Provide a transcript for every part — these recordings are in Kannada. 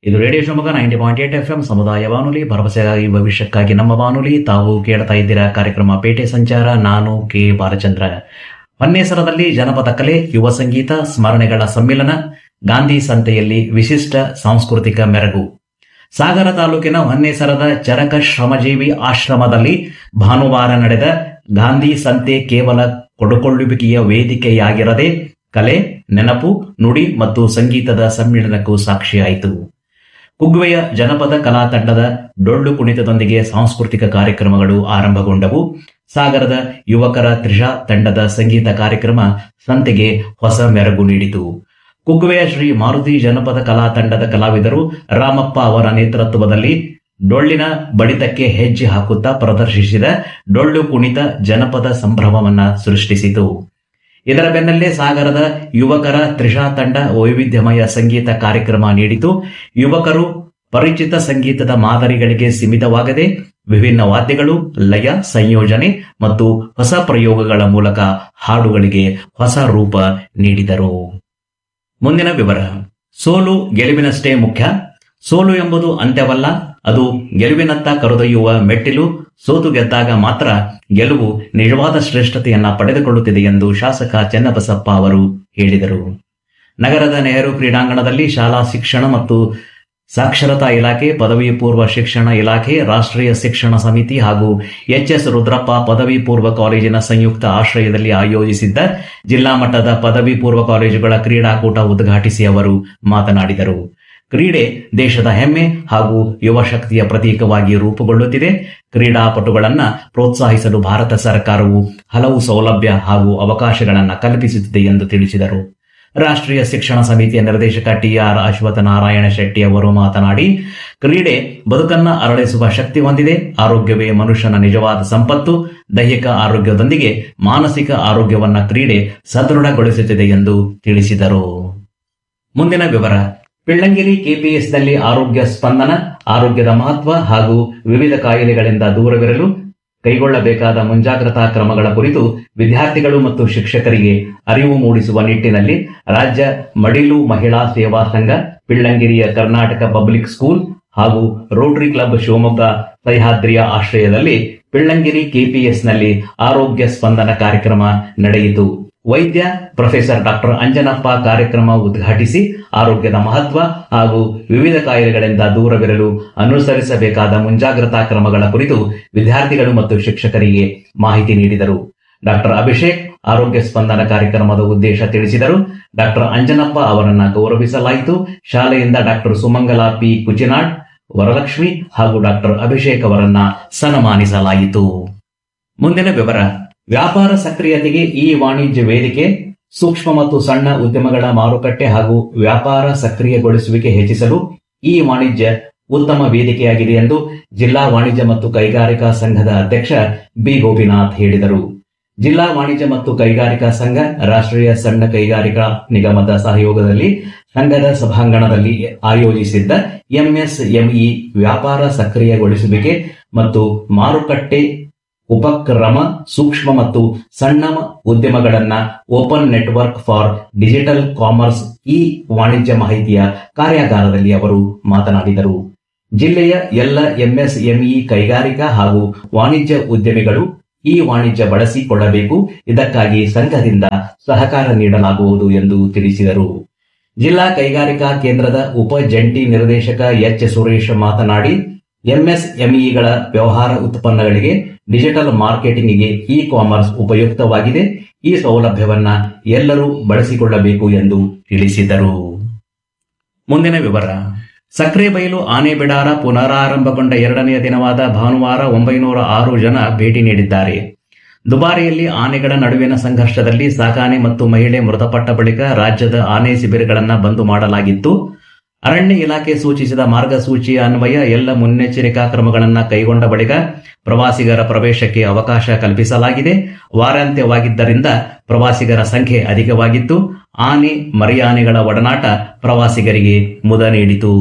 ಇದು radio Shivamogga ninety point eight F M ಸಮುದಾಯ ಬಾನುಲಿ ಭರವಸೆಗಾಗಿ ಭವಿಷ್ಯಕ್ಕಾಗಿ ನಮ್ಮ ಬಾನುಲಿ ತಾವು ಕೇಳ್ತಾ ಇದ್ದೀರಾ ಕಾರ್ಯಕ್ರಮ ಪೇಟೆ ಸಂಚಾರ ನಾನು ಕೆ ಬಾಲಚಂದ್ರ ಹೊನ್ನೇಸರದಲ್ಲಿ ಜನಪದ ಕಲೆ ಯುವ ಸಂಗೀತ ಸ್ಮರಣೆಗಳ ಸಮ್ಮಿಲನ ಗಾಂಧಿ ಸಂತೆಯಲ್ಲಿ ವಿಶಿಷ್ಟ ಸಾಂಸ್ಕೃತಿಕ ಮೆರಗು ಸಾಗರ ತಾಲೂಕಿನ ಹೊನ್ನೇಸರದ ಚರಕ ಶ್ರಮಜೀವಿ ಆಶ್ರಮದಲ್ಲಿ ಭಾನುವಾರ ನಡೆದ ಗಾಂಧಿ ಸಂತೆ ಕೇವಲ ಕೊಡುಕೊಳ್ಳುವಿಕೆಯ ವೇದಿಕೆಯಾಗಿರದೆ ಕಲೆ ನೆನಪು ನುಡಿ ಮತ್ತು ಸಂಗೀತದ ಸಮ್ಮಿಲನಕ್ಕೂ ಸಾಕ್ಷಿಯಾಯಿತು ಕುಗ್ವೆಯ ಜನಪದ ಕಲಾ ತಂಡದ ಡೊಳ್ಳು ಕುಣಿತದೊಂದಿಗೆ ಸಾಂಸ್ಕೃತಿಕ ಕಾರ್ಯಕ್ರಮಗಳು ಆರಂಭಗೊಂಡವು ಸಾಗರದ ಯುವಕರ ತ್ರಿಷಾ ತಂಡದ ಸಂಗೀತ ಕಾರ್ಯಕ್ರಮ ಸಂತೆಗೆ ಹೊಸ ಮೆರಗು ನೀಡಿತು ಕುಗ್ವೆಯ ಶ್ರೀ ಮಾರುತಿ ಜನಪದ ಕಲಾ ತಂಡದ ಕಲಾವಿದರು ರಾಮಪ್ಪ ಅವರ ನೇತೃತ್ವದಲ್ಲಿ ಡೊಳ್ಳಿನ ಬಡಿತಕ್ಕೆ ಹೆಜ್ಜೆ ಹಾಕುತ್ತಾ ಪ್ರದರ್ಶಿಸಿದ ಡೊಳ್ಳು ಕುಣಿತ ಜನಪದ ಸಂಭ್ರಮವನ್ನ ಸೃಷ್ಟಿಸಿತು ಇದರ ಬೆನ್ನಲ್ಲೇ ಸಾಗರದ ಯುವಕರ ತ್ರಿಷಾ ತಂಡ ವೈವಿಧ್ಯಮಯ ಸಂಗೀತ ಕಾರ್ಯಕ್ರಮ ನೀಡಿತು ಯುವಕರು ಪರಿಚಿತ ಸಂಗೀತದ ಮಾದರಿಗಳಿಗೆ ಸೀಮಿತವಾಗದೆ ವಿಭಿನ್ನ ವಾದ್ಯಗಳು ಲಯ ಸಂಯೋಜನೆ ಮತ್ತು ಹೊಸ ಪ್ರಯೋಗಗಳ ಮೂಲಕ ಹಾಡುಗಳಿಗೆ ಹೊಸ ರೂಪ ನೀಡಿದರು ಮುಂದಿನ ವಿವರ ಸೋಲು ಗೆಲುವಿನಷ್ಟೇ ಮುಖ್ಯ ಸೋಲು ಎಂಬುದು ಅಂತ್ಯವಲ್ಲ ಅದು ಗೆಲುವಿನತ್ತ ಕರೆದೊಯ್ಯುವ ಮೆಟ್ಟಿಲು ಸೋತು ಗೆದ್ದಾಗ ಮಾತ್ರ ಗೆಲುವು ನಿಜವಾದ ಶ್ರೇಷ್ಠತೆಯನ್ನ ಪಡೆದುಕೊಳ್ಳುತ್ತಿದೆ ಎಂದು ಶಾಸಕ ಚೆನ್ನಬಸಪ್ಪ ಅವರು ಹೇಳಿದರು ನಗರದ ನೆಹರು ಕ್ರೀಡಾಂಗಣದಲ್ಲಿ ಶಾಲಾ ಶಿಕ್ಷಣ ಮತ್ತು ಸಾಕ್ಷರತಾ ಇಲಾಖೆ ಪದವಿ ಪೂರ್ವ ಶಿಕ್ಷಣ ಇಲಾಖೆ ರಾಷ್ಟ್ರೀಯ ಶಿಕ್ಷಣ ಸಮಿತಿ ಹಾಗೂ ಎಚ್ಎಸ್ ರುದ್ರಪ್ಪ ಪದವಿ ಪೂರ್ವ ಕಾಲೇಜಿನ ಸಂಯುಕ್ತ ಆಶ್ರಯದಲ್ಲಿ ಆಯೋಜಿಸಿದ್ದ ಜಿಲ್ಲಾ ಮಟ್ಟದ ಪದವಿ ಪೂರ್ವ ಕಾಲೇಜುಗಳ ಕ್ರೀಡಾಕೂಟ ಉದ್ಘಾಟಿಸಿ ಅವರು ಮಾತನಾಡಿದರು ಕ್ರೀಡೆ ದೇಶದ ಹೆಮ್ಮೆ ಹಾಗೂ ಯುವ ಶಕ್ತಿಯ ಪ್ರತೀಕವಾಗಿ ರೂಪುಗೊಳ್ಳುತ್ತಿದೆ ಕ್ರೀಡಾಪಟುಗಳನ್ನ ಪ್ರೋತ್ಸಾಹಿಸಲು ಭಾರತ ಸರ್ಕಾರವು ಹಲವು ಸೌಲಭ್ಯ ಹಾಗೂ ಅವಕಾಶಗಳನ್ನು ಕಲ್ಪಿಸುತ್ತಿದೆ ಎಂದು ತಿಳಿಸಿದರು ರಾಷ್ಟ್ರೀಯ ಶಿಕ್ಷಣ ಸಮಿತಿಯ ನಿರ್ದೇಶಕ ಟಿಆರ್ ಅಶ್ವಥ ನಾರಾಯಣ ಶೆಟ್ಟಿ ಅವರು ಮಾತನಾಡಿ ಕ್ರೀಡೆ ಬದುಕನ್ನ ಅರಳಿಸುವ ಶಕ್ತಿ ಹೊಂದಿದೆ ಆರೋಗ್ಯವೇ ಮನುಷ್ಯನ ನಿಜವಾದ ಸಂಪತ್ತು ದೈಹಿಕ ಆರೋಗ್ಯದೊಂದಿಗೆ ಮಾನಸಿಕ ಆರೋಗ್ಯವನ್ನ ಕ್ರೀಡೆ ಸದೃಢಗೊಳಿಸುತ್ತಿದೆ ಎಂದು ತಿಳಿಸಿದರು ಮುಂದಿನ ವಿವರ ಪಿಳ್ಳಂಗಿರಿ ಕೆಪಿಎಸ್ನಲ್ಲಿ ಆರೋಗ್ಯ ಸ್ಪಂದನ ಆರೋಗ್ಯದ ಮಹತ್ವ ಹಾಗೂ ವಿವಿಧ ಕಾಯಿಲೆಗಳಿಂದ ದೂರವಿರಲು ಕೈಗೊಳ್ಳಬೇಕಾದ ಮುಂಜಾಗ್ರತಾ ಕ್ರಮಗಳ ಕುರಿತು ವಿದ್ಯಾರ್ಥಿಗಳು ಮತ್ತು ಶಿಕ್ಷಕರಿಗೆ ಅರಿವು ಮೂಡಿಸುವ ನಿಟ್ಟಿನಲ್ಲಿ ರಾಜ್ಯ ಮಡಿಲು ಮಹಿಳಾ ಸೇವಾ ಸಂಘ ಪಿಳ್ಳಂಗಿರಿಯ ಕರ್ನಾಟಕ ಪಬ್ಲಿಕ್ ಸ್ಕೂಲ್ ಹಾಗೂ ರೋಟರಿ ಕ್ಲಬ್ ಶಿವಮೊಗ್ಗ ಸಹ್ಯಾದ್ರಿಯ ಆಶ್ರಯದಲ್ಲಿ ಪಿಳ್ಳಂಗಿರಿ ಕೆಪಿಎಸ್ನಲ್ಲಿ ಆರೋಗ್ಯ ಸ್ಪಂದನ ಕಾರ್ಯಕ್ರಮ ನಡೆಯಿತು ವೈದ್ಯ ಪ್ರೊಫೆಸರ್ ಡಾಕ್ಟರ್ ಅಂಜನಪ್ಪ ಕಾರ್ಯಕ್ರಮ ಉದ್ಘಾಟಿಸಿ ಆರೋಗ್ಯದ ಮಹತ್ವ ಹಾಗೂ ವಿವಿಧ ಕಾಯಿಲೆಗಳಿಂದ ದೂರವಿರಲು ಅನುಸರಿಸಬೇಕಾದ ಮುಂಜಾಗ್ರತಾ ಕ್ರಮಗಳ ಕುರಿತು ವಿದ್ಯಾರ್ಥಿಗಳು ಮತ್ತು ಶಿಕ್ಷಕರಿಗೆ ಮಾಹಿತಿ ನೀಡಿದರು ಡಾಕ್ಟರ್ ಅಭಿಷೇಕ್ ಆರೋಗ್ಯ ಸ್ಪಂದನ ಕಾರ್ಯಕ್ರಮದ ಉದ್ದೇಶ ತಿಳಿಸಿದರು ಡಾಕ್ಟರ್ ಅಂಜನಪ್ಪ ಅವರನ್ನ ಗೌರವಿಸಲಾಯಿತು ಶಾಲೆಯಿಂದ ಡಾಕ್ಟರ್ ಸುಮಂಗಲಾ ಪಿ ಕುಚಿನಾಡ್ ವರಲಕ್ಷ್ಮಿ ಹಾಗೂ ಡಾಕ್ಟರ್ ಅಭಿಷೇಕ್ ಅವರನ್ನ ಸನ್ಮಾನಿಸಲಾಯಿತು ಮುಂದಿನ ವಿವರ ವ್ಯಾಪಾರ ಸಕ್ರಿಯತೆಗೆ ಈ ವಾಣಿಜ್ಯ ವೇದಿಕೆ ಸೂಕ್ಷ್ಮ ಮತ್ತು ಸಣ್ಣ ಉದ್ಯಮಗಳ ಮಾರುಕಟ್ಟೆ ಹಾಗೂ ವ್ಯಾಪಾರ ಸಕ್ರಿಯಗೊಳಿಸುವಿಕೆ ಹೆಚ್ಚಿಸಲು ಈ ವಾಣಿಜ್ಯ ಉತ್ತಮ ವೇದಿಕೆಯಾಗಿದೆ ಎಂದು ಜಿಲ್ಲಾ ವಾಣಿಜ್ಯ ಮತ್ತು ಕೈಗಾರಿಕಾ ಸಂಘದ ಅಧ್ಯಕ್ಷ ಬಿ ಗೋಪಿನಾಥ್ ಹೇಳಿದರು ಜಿಲ್ಲಾ ವಾಣಿಜ್ಯ ಮತ್ತು ಕೈಗಾರಿಕಾ ಸಂಘ ರಾಷ್ಟ್ರೀಯ ಸಣ್ಣ ಕೈಗಾರಿಕಾ ನಿಗಮದ ಸಹಯೋಗದಲ್ಲಿ ಸಂಘದ ಸಭಾಂಗಣದಲ್ಲಿ ಆಯೋಜಿಸಿದ್ದ ಎಂಎಸ್ಎಂಇ ವ್ಯಾಪಾರ ಸಕ್ರಿಯಗೊಳಿಸುವಿಕೆ ಮತ್ತು ಮಾರುಕಟ್ಟೆ ಉಪಕ್ರಮ ಸೂಕ್ಷ್ಮ ಮತ್ತು ಸಣ್ಣ ಉದ್ಯಮಗಳನ್ನ open network for digital commerce ಈ ವಾಣಿಜ್ಯ ಮಾಹಿತಿಯ ಕಾರ್ಯಾಗಾರದಲ್ಲಿ ಅವರು ಮಾತನಾಡಿದರು ಜಿಲ್ಲೆಯ ಎಲ್ಲ ಎಂಎಸ್ಎಂಇ ಕೈಗಾರಿಕಾ ಹಾಗೂ ವಾಣಿಜ್ಯ ಉದ್ಯಮಿಗಳು ಈ ವಾಣಿಜ್ಯ ಬಳಸಿಕೊಳ್ಳಬೇಕು ಇದಕ್ಕಾಗಿ ಸಂಘದಿಂದ ಸಹಕಾರ ನೀಡಲಾಗುವುದು ಎಂದು ತಿಳಿಸಿದರು ಜಿಲ್ಲಾ ಕೈಗಾರಿಕಾ ಕೇಂದ್ರದ ಉಪ ಜಂಟಿ ನಿರ್ದೇಶಕ ಎಚ್ ಸುರೇಶ್ ಮಾತನಾಡಿ ಎಂಎಸ್ಎಂಇಗಳ ವ್ಯವಹಾರ ಉತ್ಪನ್ನಗಳಿಗೆ ಡಿಜಿಟಲ್ ಮಾರ್ಕೆಟಿಂಗ್ಗೆ ಇ ಕಾಮರ್ಸ್ ಉಪಯುಕ್ತವಾಗಿದೆ ಈ ಸೌಲಭ್ಯವನ್ನ ಎಲ್ಲರೂ ಬಳಸಿಕೊಳ್ಳಬೇಕು ಎಂದು ತಿಳಿಸಿದರು ಮುಂದಿನ ವಿವರ ಸಕ್ರೆ ಬಯಲು ಆನೆ ಬಿಡಾರ ಪುನರಾರಂಭಗೊಂಡ ಎರಡನೆಯ ದಿನವಾದ ಭಾನುವಾರ ಒಂಬೈನೂರ ಆರು ಜನ ಭೇಟಿ ನೀಡಿದ್ದಾರೆ ದುಬಾರಿಯಲ್ಲಿ ಆನೆಗಳ ನಡುವಿನ ಸಂಘರ್ಷದಲ್ಲಿ ಸಾಕಾನೆ ಮತ್ತು ಮಹಿಳೆ ಮೃತಪಟ್ಟ ಬಳಿಕ ರಾಜ್ಯದ ಆನೆ ಶಿಬಿರಗಳನ್ನು ಬಂದು ಮಾಡಲಾಗಿತ್ತು ಅರಣ್ಯ ಇಲಾಖೆ ಸೂಚಿಸಿದ ಮಾರ್ಗಸೂಚಿಯ ಅನ್ವಯ ಎಲ್ಲ ಮುನ್ನೆಚ್ಚರಿಕಾ ಕ್ರಮಗಳನ್ನು ಕೈಗೊಂಡ ಬಳಿಕ ಪ್ರವಾಸಿಗರ ಪ್ರವೇಶಕ್ಕೆ ಅವಕಾಶ ಕಲ್ಪಿಸಲಾಗಿದೆ ವಾರಾಂತ್ಯವಾಗಿದ್ದರಿಂದ ಪ್ರವಾಸಿಗರ ಸಂಖ್ಯೆ ಅಧಿಕವಾಗಿತ್ತು ಆನೆ ಮರಿಯಾನೆಗಳ ಒಡನಾಟ ಪ್ರವಾಸಿಗರಿಗೆ ಮುದ ನೀಡಿತು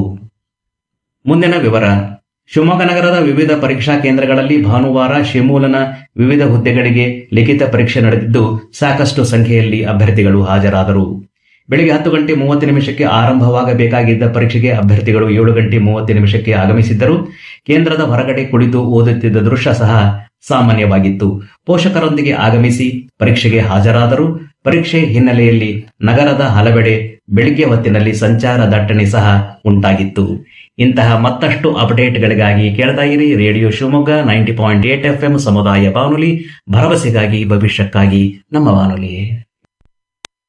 ಮುಂದಿನ ವಿವರ ಶಿವಮೊಗ್ಗ ನಗರದ ವಿವಿಧ ಪರೀಕ್ಷಾ ಕೇಂದ್ರಗಳಲ್ಲಿ ಭಾನುವಾರ ಶಿಮೂಲನ ವಿವಿಧ ಹುದ್ದೆಗಳಿಗೆ ಲಿಖಿತ ಪರೀಕ್ಷೆ ನಡೆದಿದ್ದು ಸಾಕಷ್ಟು ಸಂಖ್ಯೆಯಲ್ಲಿ ಅಭ್ಯರ್ಥಿಗಳು ಹಾಜರಾದರು ಬೆಳಿಗ್ಗೆ ಹತ್ತು ಗಂಟೆ ಮೂವತ್ತು ನಿಮಿಷಕ್ಕೆ ಆರಂಭವಾಗಬೇಕಾಗಿದ್ದ ಪರೀಕ್ಷೆಗೆ ಅಭ್ಯರ್ಥಿಗಳು ಏಳು ಗಂಟೆ ಮೂವತ್ತು ನಿಮಿಷಕ್ಕೆ ಆಗಮಿಸಿದ್ದರು ಕೇಂದ್ರದ ಹೊರಗಡೆ ಕುಳಿತು ಓದುತ್ತಿದ್ದ ದೃಶ್ಯ ಸಹ ಸಾಮಾನ್ಯವಾಗಿತ್ತು ಪೋಷಕರೊಂದಿಗೆ ಆಗಮಿಸಿ ಪರೀಕ್ಷೆಗೆ ಹಾಜರಾದರು ಪರೀಕ್ಷೆ ಹಿನ್ನೆಲೆಯಲ್ಲಿ ನಗರದ ಹಲವೆಡೆ ಬೆಳಿಗ್ಗೆ ಹೊತ್ತಿನಲ್ಲಿ ಸಂಚಾರ ದಟ್ಟಣೆ ಸಹ ಉಂಟಾಗಿತ್ತು ಇಂತಹ ಮತ್ತಷ್ಟು ಅಪ್ಡೇಟ್ಗಳಿಗಾಗಿ ಕೇಳ್ತಾ ಇರಿ radio Shivamogga ninety point eight F M ಸಮುದಾಯ ಬಾನುಲಿ ಭರವಸೆಗಾಗಿ ಭವಿಷ್ಯಕ್ಕಾಗಿ ನಮ್ಮ ಬಾನುಲಿ